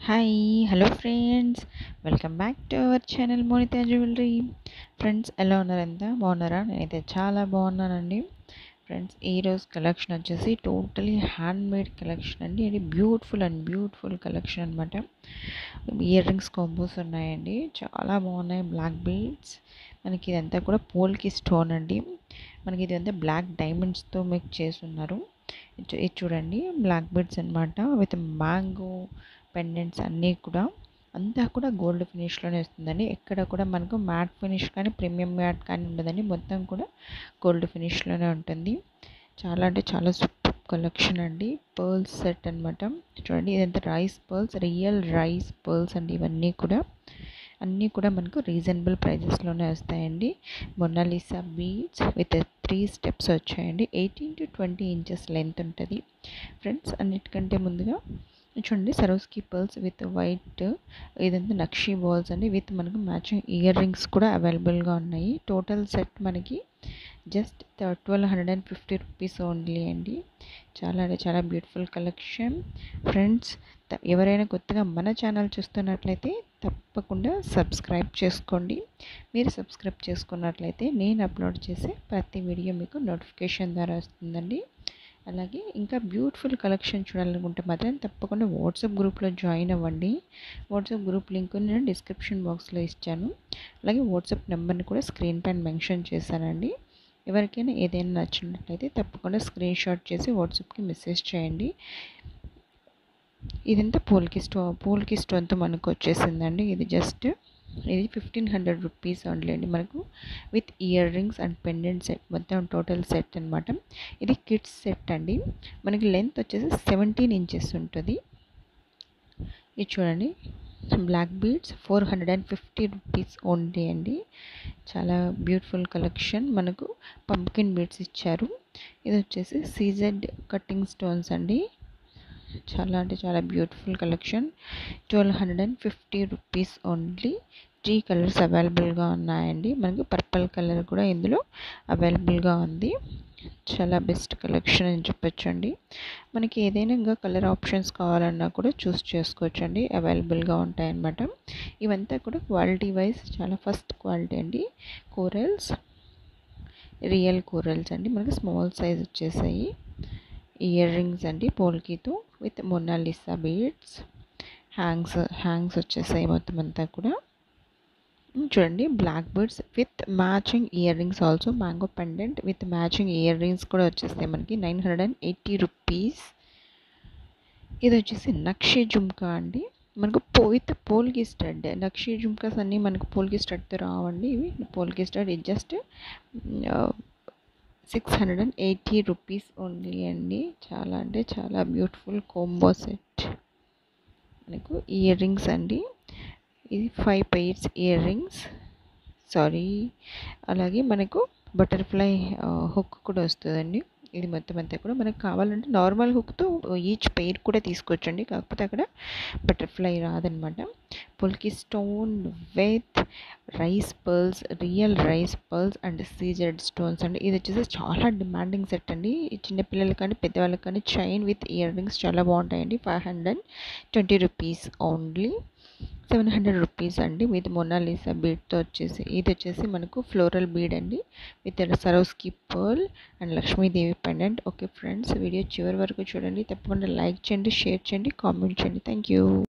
hi hello friends welcome back to our channel Monitha jewellery friends ఎలా ఉన్నారంతా బాగున్నారా నేనైతే చాలా బాగున్నానండి ఫ్రెండ్స్ ఈరోజు కలెక్షన్ వచ్చేసి టోటలీ హ్యాండ్ మేడ్ కలెక్షన్ అండి ఇది బ్యూటిఫుల్ అండ్ బ్యూటిఫుల్ కలెక్షన్ అనమాట ఇయర్ రింగ్స్ కాంబోస్ ఉన్నాయండి చాలా బాగున్నాయి బ్లాక్ బీడ్స్ మనకి ఇదంతా కూడా పోల్కి స్టోన్ అండి మనకి ఇదంతా బ్లాక్ డైమండ్స్తో మేక్ చేస్తున్నారు ఇది చూడండి బ్లాక్ బీడ్స్ అనమాట విత్ మ్యాంగో పెండెంట్స్ అన్నీ కూడా అంతా కూడా గోల్డ్ ఫినిష్లోనే వస్తుందండి ఎక్కడ కూడా మనకు మ్యాట్ ఫినిష్ కానీ ప్రీమియం మ్యాట్ కానీ ఉండదండి మొత్తం కూడా గోల్డ్ ఫినిష్లోనే ఉంటుంది చాలా అంటే చాలా సూపర్ కలెక్షన్ అండి పర్ల్స్ సెట్ అనమాట చూడండి ఇదంతా rice pearls real rice pearls అండి ఇవన్నీ కూడా అన్నీ కూడా మనకు రీజనబుల్ ప్రైజెస్లోనే వస్తాయండి Mona Lisa beads with three steps వచ్చాయండి eighteen to twenty inches length ఉంటుంది ఫ్రెండ్స్ అన్నిటికంటే ముందుగా చూడండి సరోస్కి పర్ల్స్ విత్ వైట్ ఇదంతా నక్షి బాల్స్ అండి విత్ మనకు మ్యాచింగ్ ఇయర్ రింగ్స్ కూడా అవైలబుల్గా ఉన్నాయి టోటల్ సెట్ మనకి just twelve hundred and fifty rupees only అండి చాలా అంటే చాలా బ్యూటిఫుల్ కలెక్షన్ ఫ్రెండ్స్ ఎవరైనా కొత్తగా మన ఛానల్ చూస్తున్నట్లయితే తప్పకుండా సబ్స్క్రైబ్ చేసుకోండి మీరు సబ్స్క్రైబ్ చేసుకున్నట్లయితే నేను అప్లోడ్ చేసే ప్రతి వీడియో మీకు నోటిఫికేషన్ ద్వారా వస్తుందండి అలాగే ఇంకా బ్యూటిఫుల్ కలెక్షన్ చూడాలనుకుంటే మాత్రం తప్పకుండా వాట్సాప్ గ్రూప్లో జాయిన్ అవ్వండి వాట్సాప్ గ్రూప్ లింక్ నేను డిస్క్రిప్షన్ బాక్స్లో ఇచ్చాను అలాగే వాట్సాప్ నెంబర్ని కూడా స్క్రీన్ పైన మెన్షన్ చేశానండి ఎవరికైనా ఏదైనా నచ్చినట్లయితే తప్పకుండా స్క్రీన్ షాట్ చేసి వాట్సాప్కి మెసేజ్ చేయండి ఇదంతా పూల్కి స్టో పూల్కి స్టోన్తో మనకు వచ్చేసిందండి ఇది జస్ట్ ఇది ఫిఫ్టీన్ హండ్రెడ్ రూపీస్ ఓన్లీ అండి మనకు with earrings and pendant set మొత్తం టోటల్ సెట్ అనమాట ఇది కిడ్స్ సెట్ అండి మనకి లెంత్ వచ్చేసి సెవెంటీన్ ఇంచెస్ ఉంటుంది ఇది చూడండి black beads four hundred and fifty rupees only అండి చాలా బ్యూటిఫుల్ కలెక్షన్ మనకు పంప్కిన్ బీడ్స్ ఇచ్చారు ఇది వచ్చేసి సీజెడ్ కట్టింగ్ స్టోన్స్ అండి చాలా అంటే చాలా beautiful collection twelve hundred and fifty rupees only three colours అవైలబుల్గా ఉన్నాయండి మనకి పర్పుల్ కలర్ కూడా ఇందులో అవైలబుల్గా ఉంది చాలా బెస్ట్ కలెక్షన్ అని చెప్పొచ్చు అండి మనకి ఏదైనా ఇంకా కలర్ ఆప్షన్స్ కావాలన్నా కూడా చూస్ చేసుకోవచ్చు అండి అవైలబుల్గా ఉంటాయన్నమాట ఇవంతా కూడా క్వాలిటీ వైజ్ చాలా ఫస్ట్ క్వాలిటీ అండి కోరల్స్ రియల్ కోరల్స్ అండి మనకి స్మాల్ సైజ్ వచ్చేసాయి ఇయర్ రింగ్స్ అండి పోల్కీతో with Mona Lisa beads hangs hangs వచ్చేసాయి మొత్తం అంతా కూడా చూడండి black beads with matching earrings also mango pendant with matching earrings కూడా వచ్చేస్తాయి మనకి nine hundred and eighty rupees ఇది వచ్చేసి నక్షి జుమ్కా అండి మనకు పో విత్ పోల్కి స్టడ్ నక్షి జుమ్కాస్ అన్నీ మనకు పోల్కి స్టడ్తో రావండి ఇవి పోల్కి స్టడ్ ఇది just six hundred and eighty rupees only అండి చాలా అంటే చాలా బ్యూటిఫుల్ కోంబో సెట్ మనకు ఇయర్ రింగ్స్ అండి ఇది five pairs earrings sorry అలాగే మనకు బటర్ఫ్లై హుక్ కూడా వస్తుందండి ఇది మొత్తం అంతా కూడా మనకు కావాలంటే నార్మల్ హుక్తో ఈచ్ పెయిర్ కూడా తీసుకోవచ్చండి కాకపోతే అక్కడ బటర్ఫ్లై రాదనమాట polki stone with rice pearls real rice pearls and CZ stones అండి ఇది వచ్చేసి చాలా డిమాండింగ్ సెట్ అండి చిన్నపిల్లలు కానీ పెద్దవాళ్ళకి కానీ చైన్ విత్ ఇయర్ రింగ్స్ చాలా బాగుంటాయండి five hundred twenty rupees only seven hundred rupees అండి విత్ మొనాలిసా బీడ్తో వచ్చేసి ఇది వచ్చేసి మనకు ఫ్లోరల్ బీడ్ అండి with Swarovski pearl and Lakshmidevi pendant okay friends video చివరి వరకు చూడండి తప్పకుండా లైక్ చేయండి షేర్ చేయండి కామెంట్ చేయండి థ్యాంక్ యూ